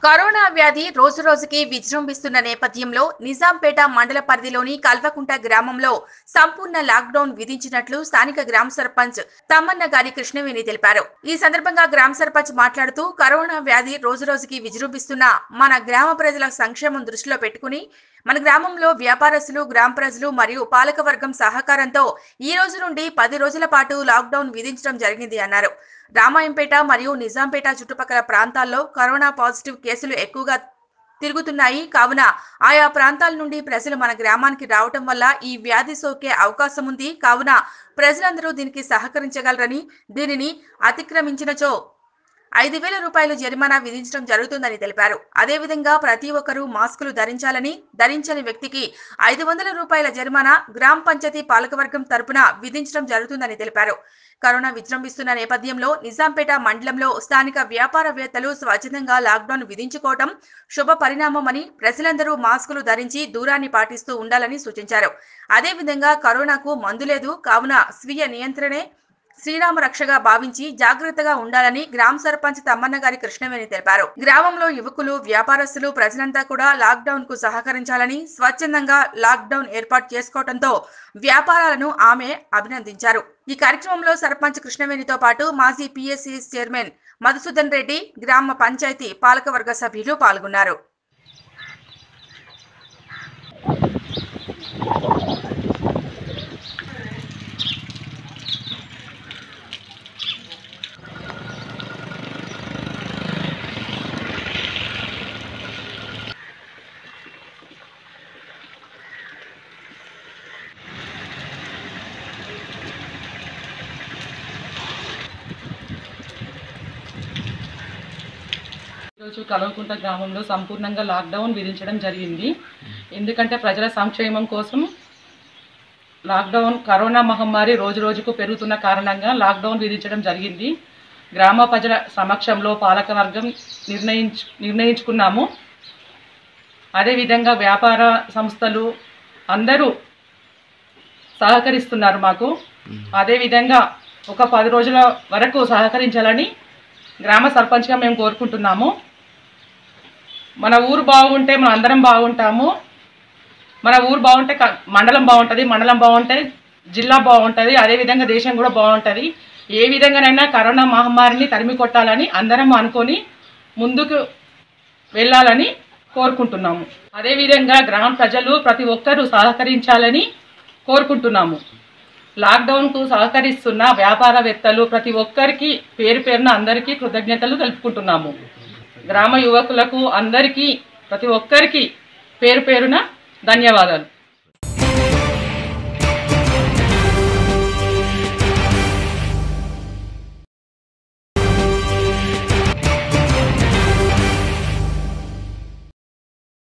corona వ్యాధి రోజు రోజుకి విజృంభిస్తున్న నేపథ్యంలో నిజాంపేట మండల పరిధిలోని కల్వకుంట గ్రామంలో సంపూర్ణ లాక్డౌన్ విధించినట్లు స్థానిక గ్రామ సర్పంచ్ తమ్మన్న గారి కృష్ణవేణి తెలిపారు ఈ సందర్భంగా గ్రామ సర్పంచ్ మాట్లాడుతూ కరోనా వ్యాధి రోజు రోజుకి విజృంభిస్తున్న మన గ్రామ ప్రజల సంక్షేమం దృష్టిలో పెట్టుకుని మన గ్రామంలో వ్యాపారస్తులు గ్రామ ప్రజలు మరియు పాలకవర్గం సహకారంతో ఈ రోజు నుండి పది రోజుల పాటు లాక్డౌన్ విధించడం జరిగింది అన్నారు రామాయంపేట మరియు నిజాంపేట చుట్టుపక్కల ప్రాంతాల్లో కరోనా పాజిటివ్ కేసులు ఎక్కువగా తిరుగుతున్నాయి కావున ఆయా ప్రాంతాల నుండి ప్రజలు మన గ్రామానికి రావటం వల్ల ఈ వ్యాధి సోకే అవకాశం ఉంది కావున ప్రజలందరూ దీనికి సహకరించగలరని దీనిని అతిక్రమించినచో ఐదు వేల రూపాయలు జరిమానా విధించడం జరుగుతుందని తెలిపారు అదేవిధంగా ప్రతి ఒక్కరూ మాస్కులు ధరించాలని ధరించని వ్యక్తికి ఐదు వందల రూపాయల జరిమానా గ్రామ పంచాయతీ పాలకవర్గం తరపున విధించడం జరుగుతుందని తెలిపారు కరోనా విజృంభిస్తున్న నేపథ్యంలో నిజాంపేట మండలంలో స్థానిక వ్యాపారవేత్తలు స్వచ్ఛందంగా లాక్డౌన్ విధించుకోవటం శుభ పరిణామమని ప్రజలందరూ మాస్కులు ధరించి దూరాన్ని పాటిస్తూ ఉండాలని సూచించారు అదేవిధంగా కరోనాకు మందు లేదు కావున స్వీయ నియంత్రణే శ్రీరామ రక్షగా భావించి జాగ్రత్తగా ఉండాలని గ్రామ సర్పంచ్ తమ్మన్న గారి కృష్ణవేణి తెలిపారు గ్రామంలో యువకులు వ్యాపారస్తులు ప్రజలంతా కూడా లాక్ డౌన్ కు సహకరించాలని స్వచ్ఛందంగా లాక్ డౌన్ ఏర్పాటు చేసుకోవడంతో వ్యాపారాలను ఆమె అభినందించారు ఈ కార్యక్రమంలో సర్పంచ్ కృష్ణవేణితో పాటు మాజీ పిఎస్సి చైర్మన్ మధుసూదన్ రెడ్డి గ్రామ పంచాయతీ పాలకవర్గ సభ్యులు పాల్గొన్నారు ఈరోజు కలవకుంట గ్రామంలో సంపూర్ణంగా లాక్డౌన్ విధించడం జరిగింది ఎందుకంటే ప్రజల సంక్షేమం కోసం లాక్డౌన్ కరోనా మహమ్మారి రోజు రోజుకు పెరుగుతున్న కారణంగా లాక్డౌన్ విధించడం జరిగింది గ్రామ ప్రజల సమక్షంలో పాలకవర్గం నిర్ణయించు నిర్ణయించుకున్నాము అదేవిధంగా వ్యాపార సంస్థలు అందరూ సహకరిస్తున్నారు మాకు అదేవిధంగా ఒక పది రోజుల వరకు సహకరించాలని గ్రామ సర్పంచ్గా మేము కోరుకుంటున్నాము మన ఊరు బాగుంటే మనం అందరం బాగుంటాము మన ఊరు బాగుంటే క- మండలం బాగుంటుంది మండలం బాగుంటే జిల్లా బాగుంటుంది అదేవిధంగా దేశం కూడా బాగుంటుంది ఏ విధంగానైనా కరోనా మహమ్మారిని తరిమి కొట్టాలని అందరం అనుకొని ముందుకు వెళ్ళాలని కోరుకుంటున్నాము అదేవిధంగా గ్రామ ప్రజలు ప్రతి ఒక్కరూ సహకరించాలని కోరుకుంటున్నాము లాక్డౌన్కు సహకరిస్తున్న వ్యాపారవేత్తలు ప్రతి ఒక్కరికి పేరు పేరున అందరికీ కృతజ్ఞతలు తెలుపుకుంటున్నాము గ్రామ యువకులకు అందరికీ ప్రతి ఒక్కరికి పేరు పేరున ధన్యవాదాలు